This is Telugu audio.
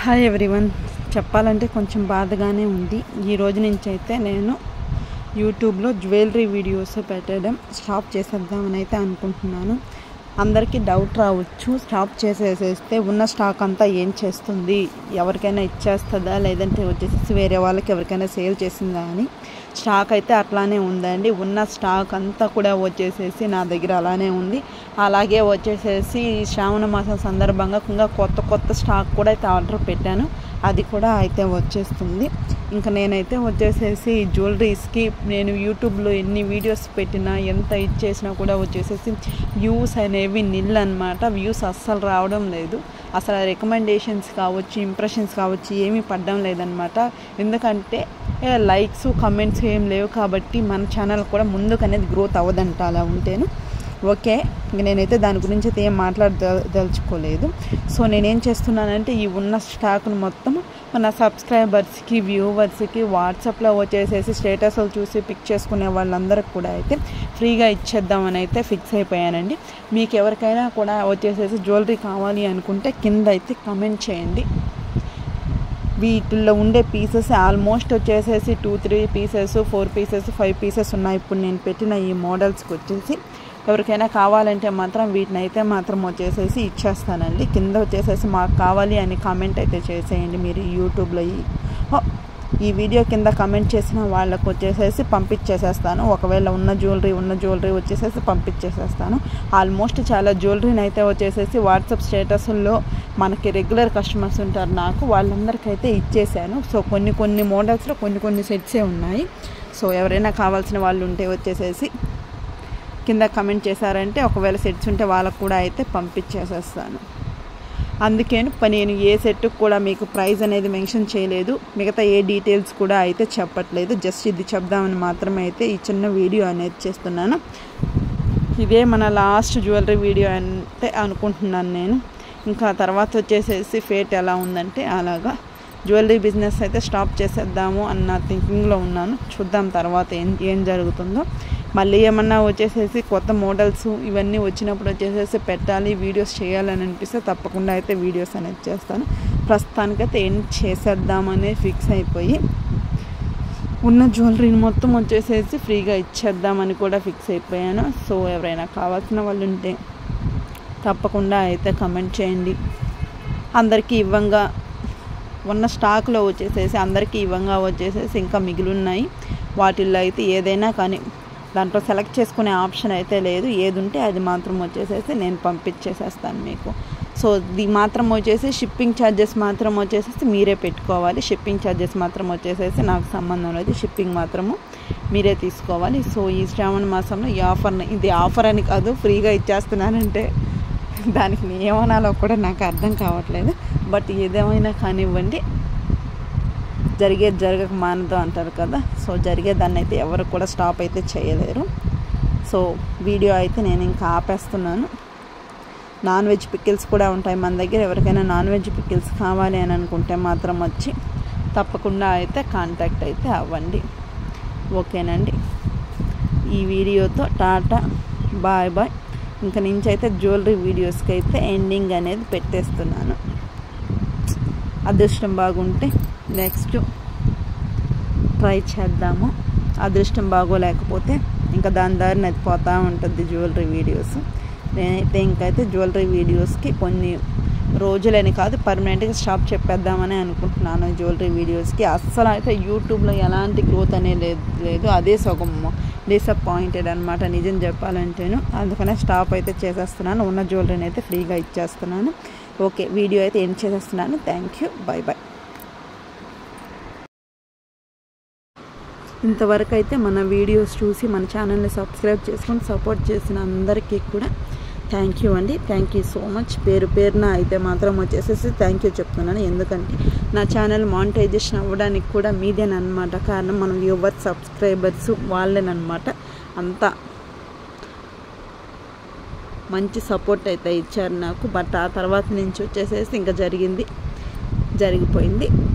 హాయ్ ఎవ్రీవన్ చెప్పాలంటే కొంచెం బాధగానే ఉంది ఈ రోజు నుంచి అయితే నేను యూట్యూబ్లో జ్యువెలరీ వీడియోస్ పెట్టడం స్టాప్ చేసేద్దామని అయితే అనుకుంటున్నాను అందరికీ డౌట్ రావచ్చు స్టాప్ చేసేసేస్తే ఉన్న స్టాక్ అంతా ఏం చేస్తుంది ఎవరికైనా ఇచ్చేస్తుందా లేదంటే వచ్చేసి వేరే వాళ్ళకి ఎవరికైనా సేల్ చేసిందా అని స్టాక్ అయితే అట్లానే ఉందండి ఉన్న స్టాక్ అంతా కూడా వచ్చేసేసి నా దగ్గర అలానే ఉంది అలాగే వచ్చేసేసి శ్రావణ మాసం సందర్భంగా ఇంకా కొత్త కొత్త స్టాక్ కూడా అయితే ఆర్డర్ పెట్టాను అది కూడా అయితే వచ్చేస్తుంది ఇంకా నేనైతే వచ్చేసేసి జ్యువెలరీస్కి నేను యూట్యూబ్లో ఎన్ని వీడియోస్ పెట్టినా ఎంత ఇచ్చేసినా కూడా వచ్చేసేసి వ్యూస్ అనేవి నిల్ అనమాట వ్యూస్ అస్సలు రావడం లేదు అసలు రికమెండేషన్స్ కావచ్చు ఇంప్రెషన్స్ కావచ్చు ఏమీ పడడం లేదనమాట ఎందుకంటే లైక్స్ కమెంట్స్ ఏం లేవు కాబట్టి మన ఛానల్ కూడా ముందుకు అనేది గ్రోత్ అవ్వదంట అలా ఉంటేను ఓకే ఇంక నేనైతే దాని గురించి అయితే ఏం మాట్లాడదలుచుకోలేదు సో నేనేం చేస్తున్నానంటే ఈ ఉన్న స్టాక్ను మొత్తం మన సబ్స్క్రైబర్స్కి వ్యూవర్స్కి వాట్సాప్లో వచ్చేసేసి స్టేటస్లు చూసి పిక్ చేసుకునే వాళ్ళందరికి కూడా అయితే ఫ్రీగా ఇచ్చేద్దామని అయితే ఫిక్స్ అయిపోయానండి మీకు ఎవరికైనా కూడా వచ్చేసేసి జ్యువెలరీ కావాలి అనుకుంటే కింద అయితే కమెంట్ చేయండి వీటిల్లో ఉండే పీసెస్ ఆల్మోస్ట్ వచ్చేసేసి two three pieces four pieces five pieces ఉన్నాయి ఇప్పుడు నేను పెట్టిన ఈ మోడల్స్కి వచ్చేసి ఎవరికైనా కావాలంటే మాత్రం వీటిని అయితే మాత్రం వచ్చేసేసి ఇచ్చేస్తానండి కింద వచ్చేసేసి మాకు కావాలి అని కామెంట్ అయితే చేసేయండి మీరు యూట్యూబ్లో ఈ ఈ వీడియో కింద కమెంట్ చేసిన వాళ్ళకు వచ్చేసేసి పంపించేసేస్తాను ఒకవేళ ఉన్న జ్యువెలరీ ఉన్న జ్యువెలరీ వచ్చేసేసి పంపించేసేస్తాను ఆల్మోస్ట్ చాలా జ్యువెలరీని అయితే వచ్చేసేసి వాట్సాప్ స్టేటస్ల్లో మనకి రెగ్యులర్ కస్టమర్స్ ఉంటారు నాకు వాళ్ళందరికైతే ఇచ్చేసాను సో కొన్ని కొన్ని మోడల్స్లో కొన్ని కొన్ని సెట్సే ఉన్నాయి సో ఎవరైనా కావాల్సిన వాళ్ళు ఉంటే వచ్చేసేసి కింద కమెంట్ చేశారంటే ఒకవేళ సెట్స్ ఉంటే వాళ్ళకు కూడా అయితే పంపించేసేస్తాను అందుకే నేను ఏ సెట్కి కూడా మీకు ప్రైస్ అనేది మెన్షన్ చేయలేదు మిగతా ఏ డీటెయిల్స్ కూడా అయితే చెప్పట్లేదు జస్ట్ ఇది చెప్దామని మాత్రమే అయితే ఈ చిన్న వీడియో అనేది చేస్తున్నాను ఇదే మన లాస్ట్ జ్యువెలరీ వీడియో అంటే అనుకుంటున్నాను నేను ఇంకా తర్వాత వచ్చేసేసి ఫేట్ ఎలా ఉందంటే అలాగా జ్యువెలరీ బిజినెస్ అయితే స్టాప్ చేసేద్దాము అన్న థింకింగ్లో ఉన్నాను చూద్దాం తర్వాత ఏం ఏం జరుగుతుందో మళ్ళీ ఏమన్నా వచ్చేసేసి కొత్త మోడల్స్ ఇవన్నీ వచ్చినప్పుడు వచ్చేసేసి పెట్టాలి వీడియోస్ చేయాలని అనిపిస్తే తప్పకుండా అయితే వీడియోస్ అనేది చేస్తాను ప్రస్తుతానికైతే ఏం చేసేద్దామనే ఫిక్స్ అయిపోయి ఉన్న జ్యువెలరీని మొత్తం వచ్చేసేసి ఫ్రీగా ఇచ్చేద్దామని కూడా ఫిక్స్ అయిపోయాను సో ఎవరైనా కావాల్సిన వాళ్ళు ఉంటే తప్పకుండా అయితే కమెంట్ చేయండి అందరికీ ఇవ్వంగా ఉన్న స్టాక్లో వచ్చేసేసి అందరికీ ఇవ్వంగా వచ్చేసేసి ఇంకా మిగిలిన్నాయి వాటిల్లో అయితే ఏదైనా కానీ దాంట్లో సెలెక్ట్ చేసుకునే ఆప్షన్ అయితే లేదు ఏది ఉంటే అది మాత్రం వచ్చేసేసి నేను పంపించేసేస్తాను మీకు సో ఇది మాత్రం వచ్చేసి షిప్పింగ్ ఛార్జెస్ మాత్రం వచ్చేసేసి మీరే పెట్టుకోవాలి షిప్పింగ్ ఛార్జెస్ మాత్రం వచ్చేసేసి నాకు సంబంధం లేదు షిప్పింగ్ మాత్రము మీరే తీసుకోవాలి సో ఈ శ్రావణ మాసంలో ఈ ఆఫర్ని ఇది ఆఫర్ అని కాదు ఫ్రీగా ఇచ్చేస్తున్నానంటే దానికి ఏమనాలో కూడా నాకు అర్థం కావట్లేదు బట్ ఏదేమైనా కానివ్వండి జరిగేది జరగక మానదు అంటారు కదా సో జరిగేదాన్ని అయితే ఎవరు కూడా స్టాప్ అయితే చేయలేరు సో వీడియో అయితే నేను ఇంకా ఆపేస్తున్నాను నాన్ వెజ్ పికిల్స్ కూడా ఉంటాయి మన దగ్గర ఎవరికైనా నాన్ వెజ్ పికిల్స్ కావాలి అని అనుకుంటే మాత్రం వచ్చి తప్పకుండా అయితే కాంటాక్ట్ అయితే అవ్వండి ఓకేనండి ఈ వీడియోతో టాటా బాయ్ బాయ్ ఇంకా నుంచి అయితే జ్యువెలరీ వీడియోస్కి అయితే ఎండింగ్ అనేది పెట్టేస్తున్నాను అదృష్టం బాగుంటే నెక్స్ట్ ట్రై చేద్దాము అదృష్టం బాగోలేకపోతే ఇంకా దాని దారిని అది పోతూ ఉంటుంది జ్యువెలరీ వీడియోస్ నేనైతే ఇంకైతే జ్యువెలరీ వీడియోస్కి కొన్ని రోజులని కాదు పర్మనెంట్గా స్టాప్ చెప్పేద్దామని అనుకుంటున్నాను జ్యువెలరీ వీడియోస్కి అస్సలు అయితే యూట్యూబ్లో ఎలాంటి గ్రోత్ అనేది లేదు లేదు అదే సగం డిసప్పాయింటెడ్ అనమాట నిజం చెప్పాలంటేను అందుకనే స్టాప్ అయితే చేసేస్తున్నాను ఉన్న జ్యువెలరీని అయితే ఫ్రీగా ఇచ్చేస్తున్నాను ఓకే వీడియో అయితే ఎండ్ చేసేస్తున్నాను థ్యాంక్ యూ బై బాయ్ ఇంతవరకు అయితే మన వీడియోస్ చూసి మన ఛానల్ని సబ్స్క్రైబ్ చేసుకొని సపోర్ట్ చేసిన అందరికీ కూడా థ్యాంక్ యూ అండి థ్యాంక్ యూ సో మచ్ పేరు పేరున అయితే మాత్రం వచ్చేసేసి థ్యాంక్ యూ చెప్తున్నాను ఎందుకంటే నా ఛానల్ మానిటైజేషన్ అవ్వడానికి కూడా మీదేనమాట కారణం మన వ్యూవర్స్ సబ్స్క్రైబర్స్ వాళ్ళేనమాట అంతా మంచి సపోర్ట్ అయితే ఇచ్చారు నాకు బట్ ఆ తర్వాత నుంచి వచ్చేసేసి ఇంకా జరిగింది జరిగిపోయింది